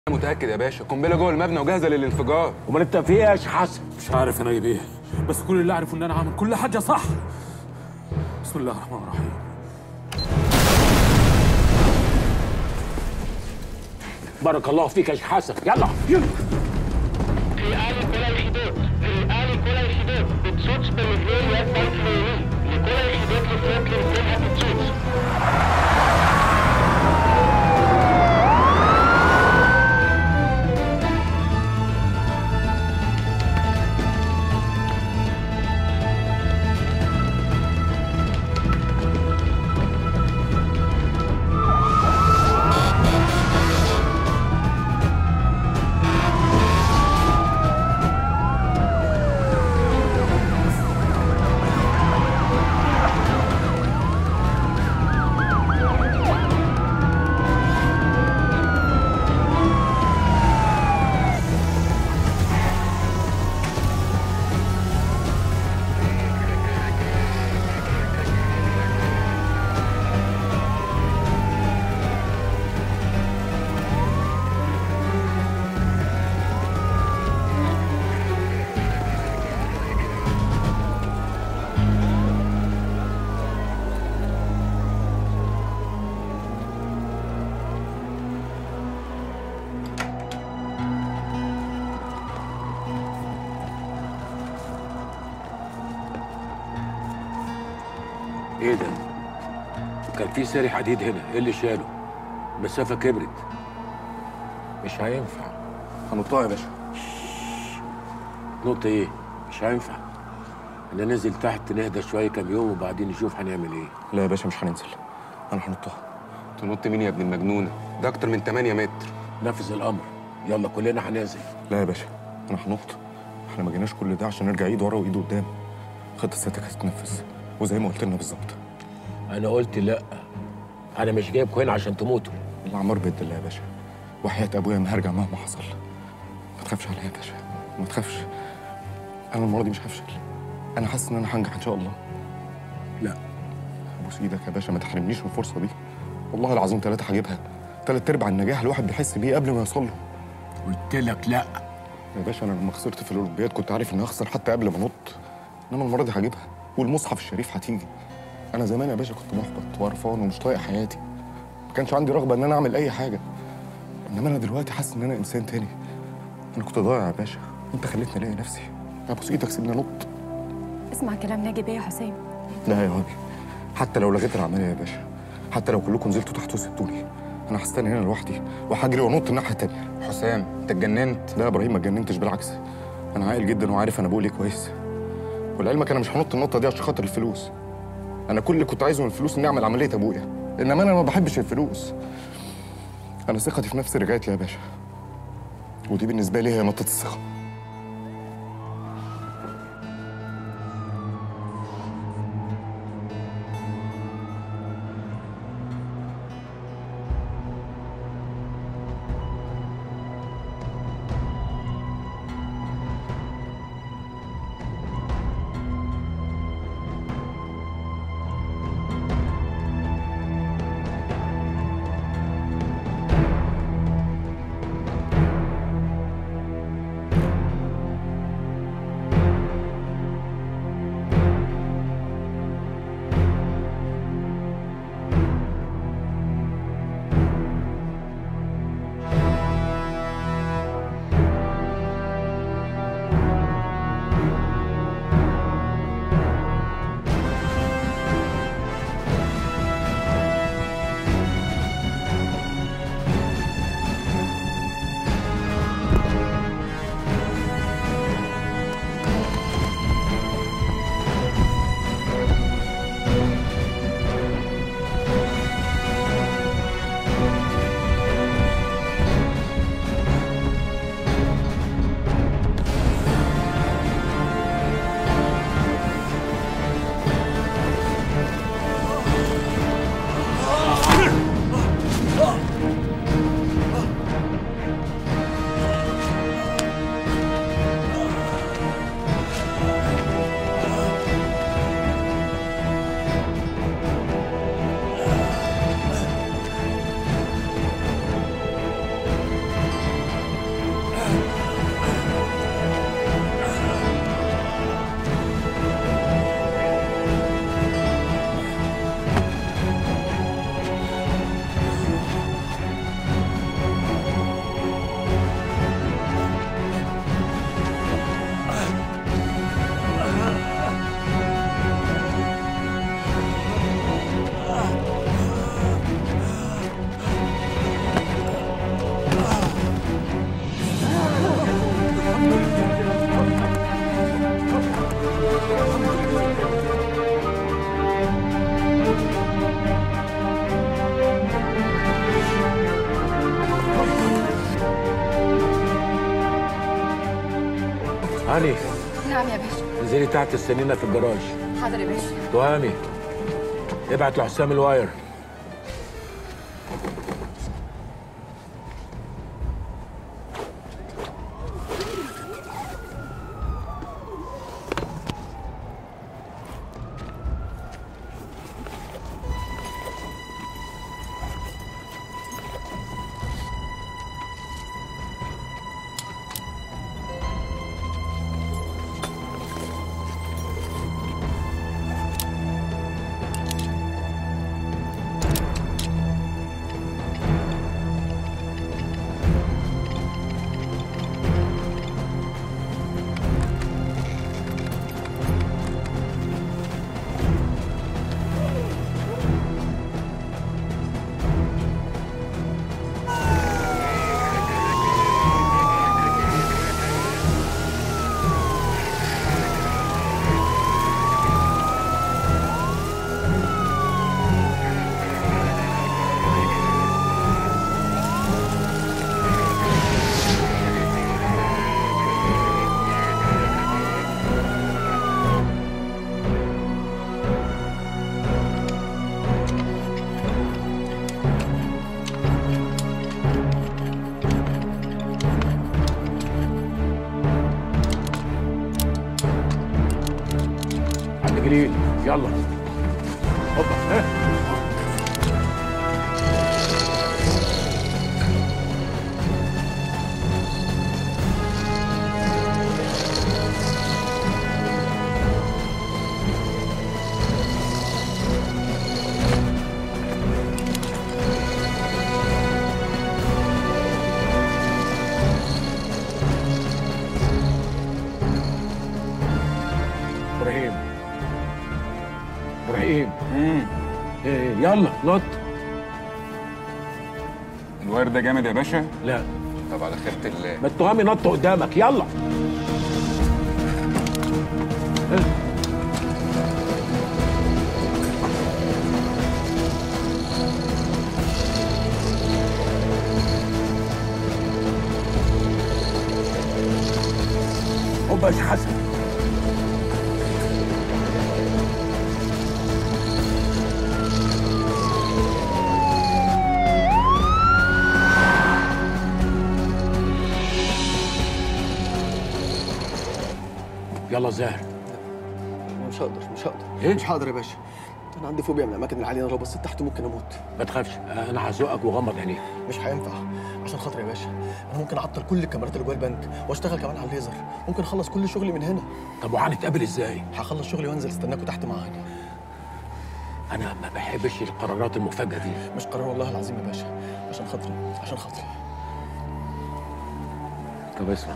متاكد يا باشا قنبله جوه المبنى وجاهزه للانفجار امال انت في ايه يا شيخ حسن مش عارف انا اجيب ايه بس كل اللي اعرفه ان انا عامل كل حاجه صح بسم الله الرحمن الرحيم بارك الله فيك يا شيخ حسن يلا يلا קריאה לכל היחידות, קריאה לכל היחידות, פיצוץ במבנה יד בנק לאומי, לכל היחידות לפנות למקום הפיצוץ. ايه ده كان في ساري حديد هنا ايه اللي شاله المسافه كبرت مش هينفع هنطها يا باشا نقطة ايه مش هينفع انا نازل تحت نهدى شويه كام يوم وبعدين نشوف هنعمل ايه لا يا باشا مش هننزل انا هنطها تنط مين يا ابن المجنونه ده اكتر من 8 متر نفذ الامر يلا كلنا هننزل لا يا باشا انا هنط احنا ما جيناش كل ده عشان نرجع ايد ورا وايد قدام خطه سيادتك هتتنفذ وزي ما قلت لنا بالظبط انا قلت لا انا مش جايبكم هنا عشان تموتوا الاعمار بيد الله يا باشا وحياه ابويا ما هرجع مهما حصل ما تخافش عليا يا باشا ما تخافش انا المره دي مش هفشل انا حاسس ان انا هنجح ان شاء الله لا ابوس ايدك يا باشا ما تحرمنيش من الفرصه دي والله العظيم ثلاثه هجيبها ثلاث ارباع النجاح الواحد بيحس بيه قبل ما يوصل له قلت لك لا يا باشا انا لما خسرت في الاولمبياد كنت عارف اني هخسر حتى قبل ما انط انما المره دي هجيبها والمصحف الشريف هتيجي انا زمان يا باشا كنت محبط وقرفان ومش طايق حياتي ما كانش عندي رغبه ان انا اعمل اي حاجه انما انا دلوقتي حاسس ان انا انسان تاني انا كنت ضايع يا باشا وانت خليتني الاقي نفسي ابوس ايدك سيبني انط اسمع كلام ناجي بيه يا حسام لا يا هابي حتى لو لغيت العمليه يا باشا حتى لو كلكم نزلتوا تحت وسبتوني انا هستنى هنا لوحدي وهجري وانط الناحيه التانيه حسام انت اتجننت لا يا ابراهيم ما اتجننتش بالعكس انا عاقل جدا وعارف انا بقول ايه كويس ولعلمك انا مش هنط النطه دي عشان خاطر الفلوس انا كل اللي كنت عايزه من الفلوس اني اعمل عمليه ابويا انما انا ما بحبش الفلوس انا ثقتي في نفسي رجعت لي يا باشا ودي بالنسبه لي هي نقطه الثقه هاني نعم يا باشا انزلي تحت استنينا في الجراج حاضر يا باشا تهامي ابعت لحسام الواير عند جليل يلا هوبا ها ابراهيم ابراهيم ايه يلا نط الواير ده جامد يا باشا لا طب على خيرة الله ما التهامي نط قدامك يلا هوبا يا حسن يلا زاهر مش هقدر مش هقدر إيه؟ مش هقدر يا باشا انا عندي فوبيا من الاماكن العاليه انا لو بصيت تحت ممكن اموت ما تخافش انا هزوقك وغمض عينيك مش هينفع عشان خاطر يا باشا انا ممكن اعطل كل الكاميرات اللي جوه البنك واشتغل كمان على الليزر ممكن اخلص كل شغلي من هنا طب وهنتقابل ازاي هخلص شغلي وانزل استناكوا تحت معايا انا ما بحبش القرارات المفاجئه دي مش قرار والله العظيم يا باشا عشان خاطري عشان خاطري طب اسمع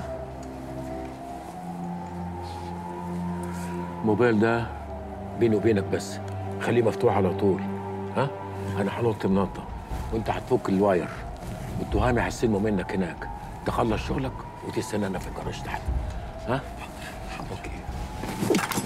الموبايل ده بيني وبينك بس خليه مفتوح على طول ها انا هنط النطه وانت هتفك الواير والتهامي هيستلموا منك هناك تخلص شغلك وتستنانا في الجراج تحت ها اوكي